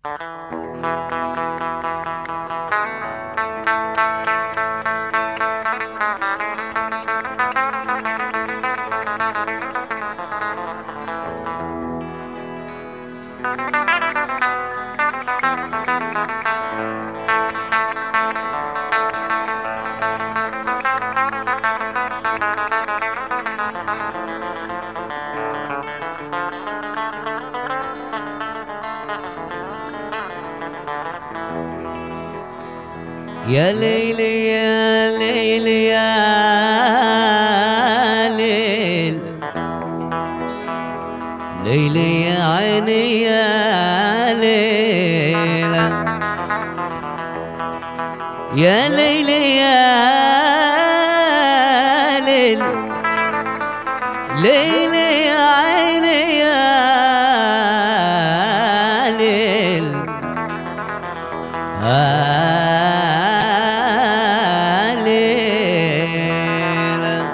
يا ليلي يا ليلي يا ليل ليلي يا عيني يا ليل يا ليلي يا ليل ليلي يا عيني يا ليل ليل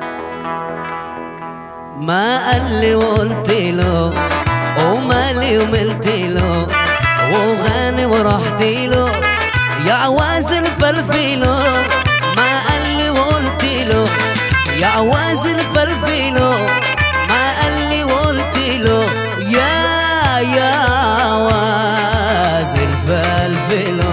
ما قال لي وقلت له ومالي وملت له وغني ورحت له يا عواز الفلفيلو ما قال لي وقلت له يا عواز الفلفيلو ما قال لي وقلت له يا يا عواز الفلفيلو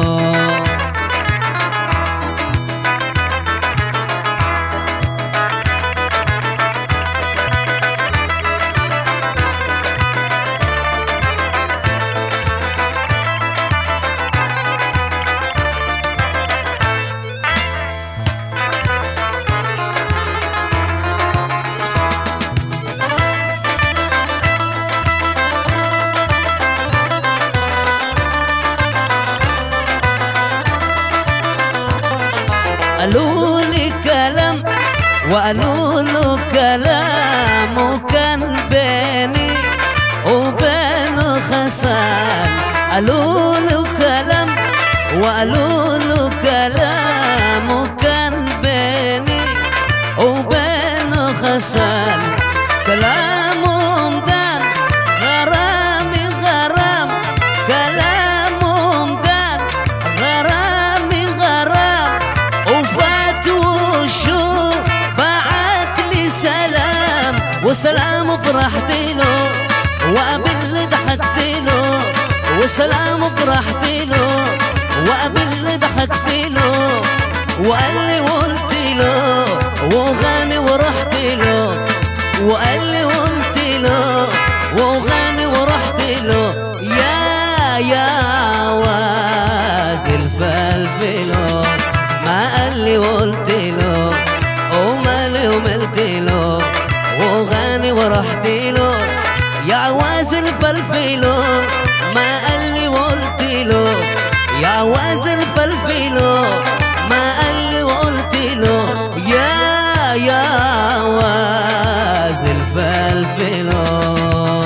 قالوا لي كلام وقالوا له كلام وكان بيني وبينه خسان قالوا له كلام وقالوا له كلام وكان بيني وبينه خسان كلامهم دان غرامي غرام كلامهم دان غرامي غرام وفات وشو بعت لي سلام وسلام فرحت له وقبل ضحكت له وسلام فرحت له وقبل ضحكت له وقال لي قلت له وغني ورحت له وقال لي قلت له وغني ورحت له يا يا عواز الفلفلو ما قال لي قلت له ومالي وملت له وغني ورحت له يا عواز الفلفلو ما قال لي قلت له يا عواز الفلفلو ما قال لي وقلت له يا يا عواز الفلفلو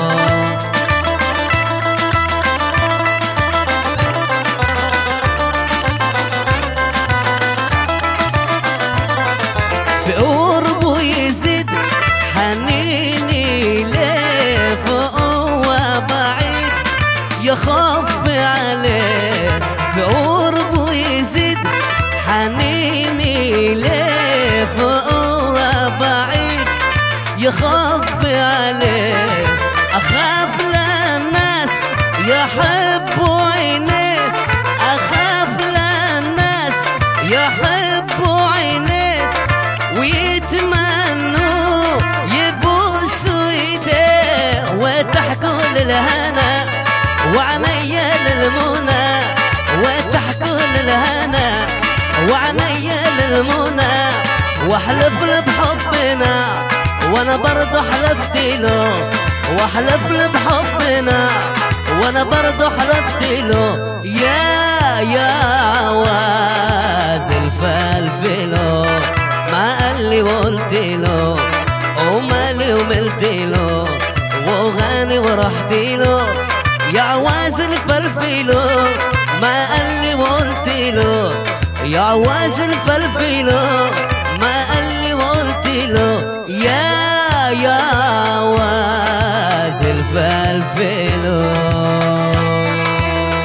في قربه يزيد حنيني ليه فهو بعيد يخاف عليه في قربه يزيد حنيني ليه فهو بعيد يخاف عليه أخاف للناس يحبوا عينيه أخاف للناس يحبوا عينيه ويتمنوا يبوسوا ايديه وتحكوا للهنا وعمية للمنى وتحكوا للهنا وعمية للمنى واحلف له بحبنا وانا برضه حلفت له واحلف له بحبنا وانا برضه حلفت له يا يا عواز الفلفلو ما قال لي وقلت له ومالي وملت له وغني ورحت له يا عواز الفلفلو ما قال لي وقلت له يا عواز الفلفلو ما قال لي وقلت له يا يا عواز الفلفلو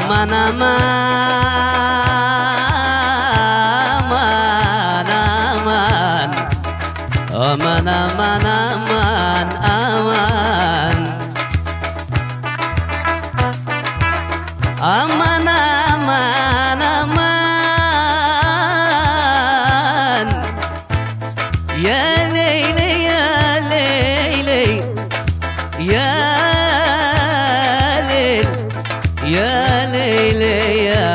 أمان أمان أمان أمان أمان أمان أمان أمان أمان أمان يا ليلي يا ليلي يا ليل يا ليلي يا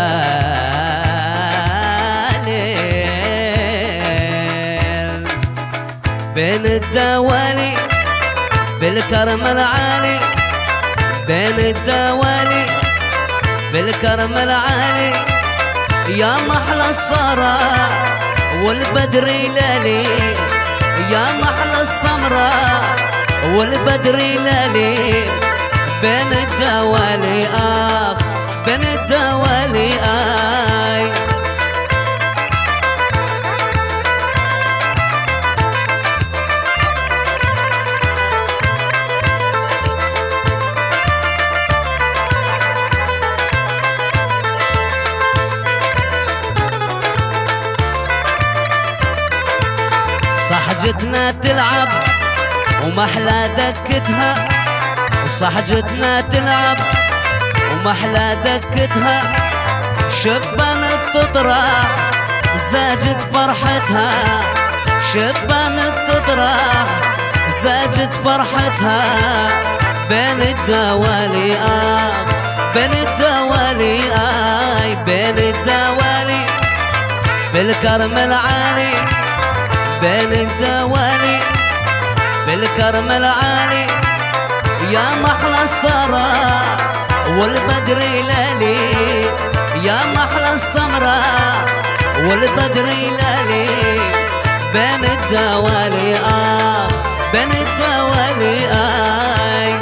ليل بين الدوالي بالكرم العالي بين الدوالي بالكرم العالي يا محلى الصراء والبدر لالي يا محلى السمراء والبدر لالي بين الدوالي آخ بين الدوالي آي صحجتنا تلعب ومحلى دكتها وصحجتنا تلعب ومحلى دكتها شبان تطرح زاجت فرحتها شبان تطرح زاجت فرحتها بين الدوالي آه بين الدوالي آي بين الدوالي بالكرم العالي بين الدوالي بالكرم العالي يا محلى السراء والبدر لالي يا محلى السمراء والبدر لالي بين الدوالي آه بين الدوالي آي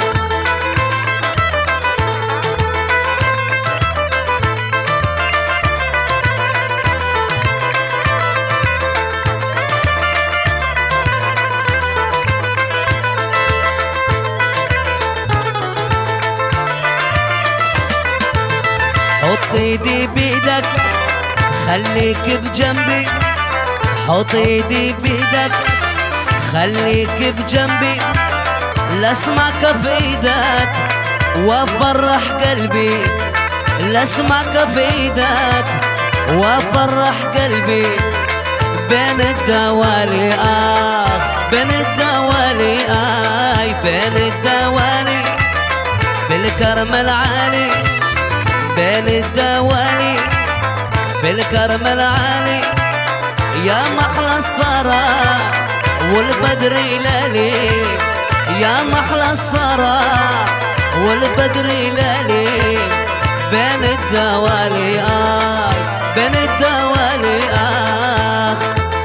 حط ايدي بيدك خليك بجنبي حط ايدي بيدك خليك بجنبي لاسمعك في ايدك وافرح قلبي لاسمعك في ايدك وافرح قلبي بين الدوالي آه بين الدوالي آي بين الدوالي بالكرم العالي بين الدوالي بالكرم العالي يا محلى السراء والبدر لالي يا محلى السراء والبدر لالي بين الدوالي آه بين الدوالي آخ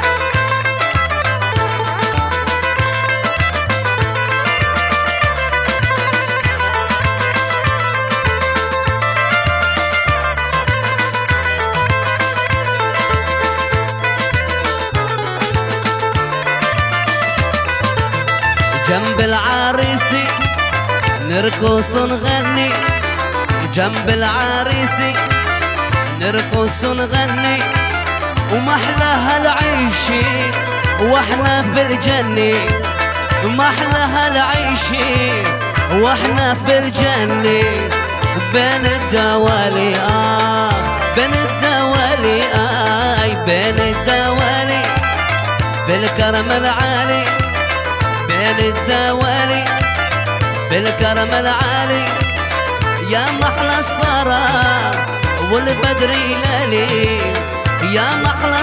جنب العريسي نرقص نغني جنب العريسي نرقص نغني ومحلاها العيشي واحنا في الجنة محلاها العيشي واحنا في الجنة بين الدوالي آه بين الدوالي آي بين الدوالي بالكرم العالي بين الدوالي بالكرم العالي يا محلى السراء والبدر لالي يا محلى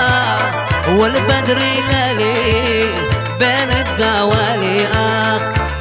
السراء والبدر لالي بين الدوالي آخ